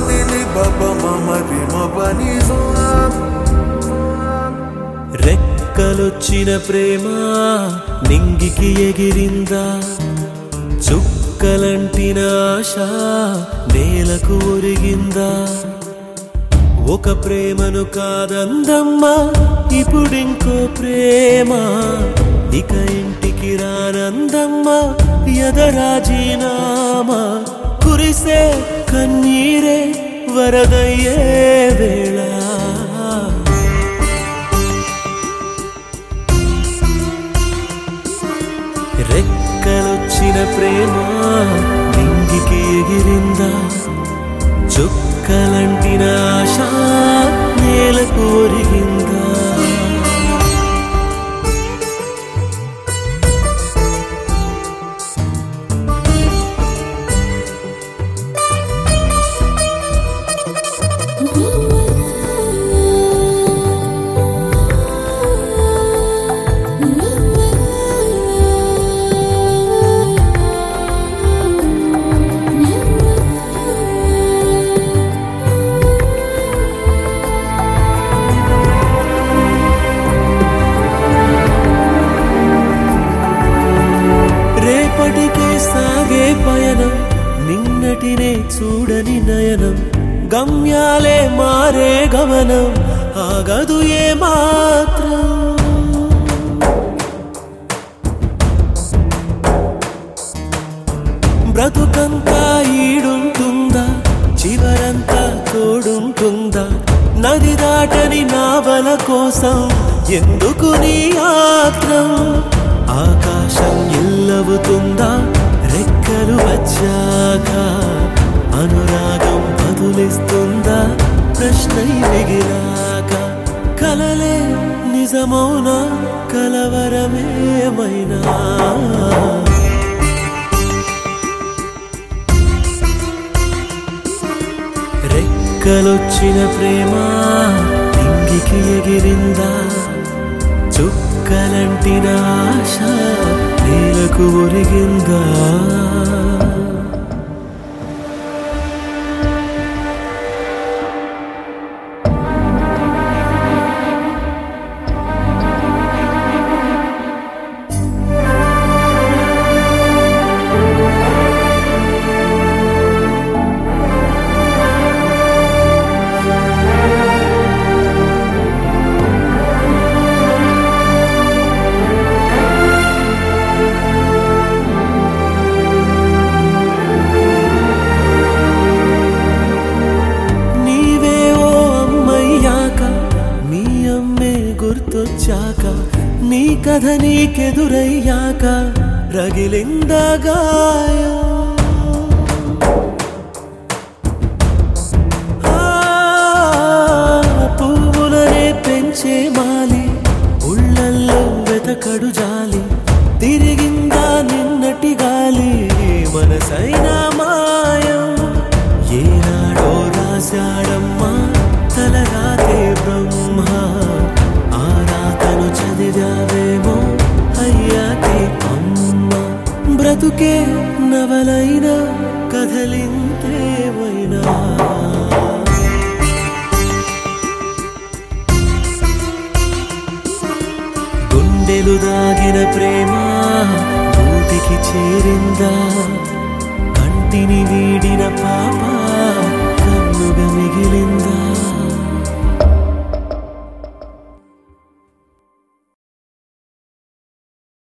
నిని బబ మమ రి మబ ని సా రెక్కలొచ్చిన ప్రేమ నింగికి ఎగిరిందా చుక్కలంటిన ఆశ నేలకు ఒరిగిందా ఒక ప్రేమను కాదందమ్మా ఇప్పుడింకో ప్రేమ ఇక ఇంటికి రానందమ్మా ఎదరాజీనామా కురిసే కన్నీరే వరదయ్యే వేళ రెక్కలొచ్చిన ప్రేమ నింగికి ఎగిరిందా చుక్కలంటిన ఆశ నేలకు ఒరిగిందా రేపటికే సాగే పయనం నిన్నటినే చూడని నయనం గమ్యాలే మారే గమనం ఆగదు ఏ మాత్రం బ్రతుకంతా ఈడుంటుందా చివరంతా తోడుంటుందా నది దాటని నావల కోసం ఎందుకు నీ ఆత్రం ఆకాశం ఇల్లవుతుందా రెక్కలు వచ్చాక అనురాగం బదులిస్తుందా ప్రశ్నై మిగిలాక కలలే నిజమౌనా కలవరమేమైనా రెక్కలొచ్చిన ప్రేమ నింగికి ఎగిరిందా చుక్కలంటిన ఆశ నేలకు ఒరిగిందా నీవే ఓ అమ్మయ్యాక మీ అమ్మే గుర్తొచ్చాక నీ కథ నీకెదురయ్యాక రగిలిందా గాయం ఆ, పువ్వులనే పెంచే మాలి ఉళ్ళల్లో వెతకడు జాలి తిరిగిందా నిన్నటి గాలి మనసైన మాయం ఏనాడో రాశాడమ్మా తలరాతే బ్రహ్మ ఆ రాతను చదివావేమో అయ్యాకే అమ్మ బ్రతుకే నవలైన కథలింతేమైనా గుండెలు దాగిన ప్రేమ నూటికి చేరిందా కంటిని వీడిన